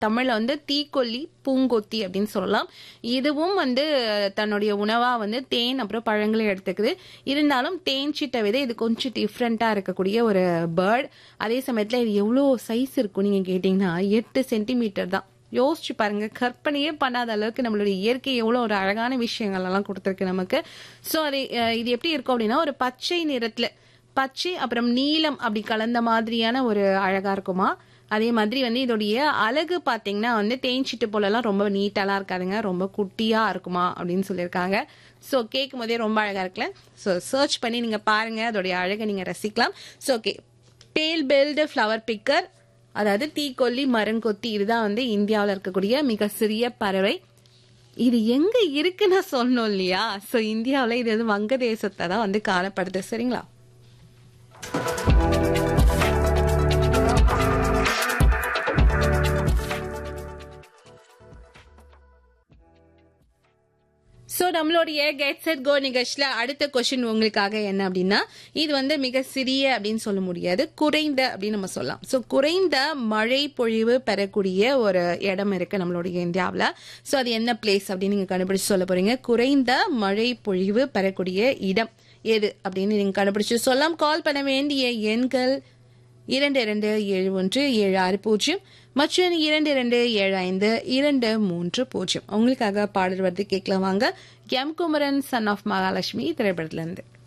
தமிழ்ல வந்து தீக்கொல்லி பூங்கொத்தி அப்படின்னு சொல்லலாம் இதுவும் வந்து தன்னுடைய உணவா வந்து தேன் அப்புறம் பழங்களை எடுத்துக்குது இருந்தாலும் தேன் சிட்டை விட இது கொஞ்சம் டிஃப்ரெண்டா இருக்கக்கூடிய ஒரு பேர்ட் அதே சமயத்துல இது எவ்வளோ சைஸ் இருக்கும் நீங்க கேட்டீங்கன்னா எட்டு சென்டிமீட்டர் தான் யோசிச்சு பாருங்க கற்பனையே பண்ணாத அளவுக்கு நம்மளுடைய இயற்கை எவ்வளோ ஒரு அழகான விஷயங்கள் எல்லாம் கொடுத்துருக்கு நமக்கு ஸோ அது அஹ், இது எப்படி இருக்கும் அப்படின்னா ஒரு பச்சை நிறத்துல பச்சை அப்புறம் நீலம் அப்படி கலந்த மாதிரியான ஒரு அழகா இருக்குமா அதே மாதிரி வந்து இதோடைய அழகு பாத்தீங்கன்னா வந்து தேஞ்சிட்டு போலலாம் ரொம்ப நீட்டாலாம் இருக்காதுங்க ரொம்ப குட்டியா இருக்குமா அப்படின்னு சொல்லியிருக்காங்க ஸோ கேட்கும் போதே ரொம்ப அழகா இருக்குல்ல ஸோ சர்ச் பண்ணி நீங்க பாருங்க அதோடைய அழகை நீங்க ரசிக்கலாம் so okay pale billed flower pecker அதாவது தீக்கொல்லி மரங்கொத்தி இதுதான் வந்து இந்தியாவில் இருக்கக்கூடிய மிக சிறிய பறவை இது எங்க இருக்குன்னு சொன்னோம் இல்லையா ஸோ இந்தியாவில் இது வந்து வங்கதேசத்தை தான் வந்து காணப்படுது சரிங்களா ஸோ நம்மளுடைய கெட் செட் கோ நிகழ்ச்சியில் அடுத்த கொஷின் உங்களுக்காக என்ன அப்படின்னா இது வந்து மிக சிறிய அப்படின்னு சொல்ல முடியாது குறைந்த அப்படின்னு நம்ம சொல்லலாம் ஸோ குறைந்த மழை பொழிவு பெறக்கூடிய ஒரு இடம் இருக்கு நம்மளுடைய இந்தியாவில் ஸோ அது என்ன பிளேஸ் அப்படின்னு நீங்கள் கண்டுபிடிச்சு சொல்ல போறீங்க குறைந்த மழை பொழிவு பெறக்கூடிய இடம் எது அப்படின்னு நீங்கள் கண்டுபிடிச்சு சொல்லலாம் கால் பண்ண வேண்டிய எண்கள் இரண்டு இரண்டு ஏழு ஒன்று ஏழு ஆறு பூஜ்ஜியம் மற்றும் இரண்டு இரண்டு ஏழு ஐந்து இரண்டு மூன்று பூஜ்ஜியம் உங்களுக்காக பாடல் வந்து கேட்கலாம் வாங்க M Kumaran son of Mahalakshmi திரைப்படத்துல இருந்து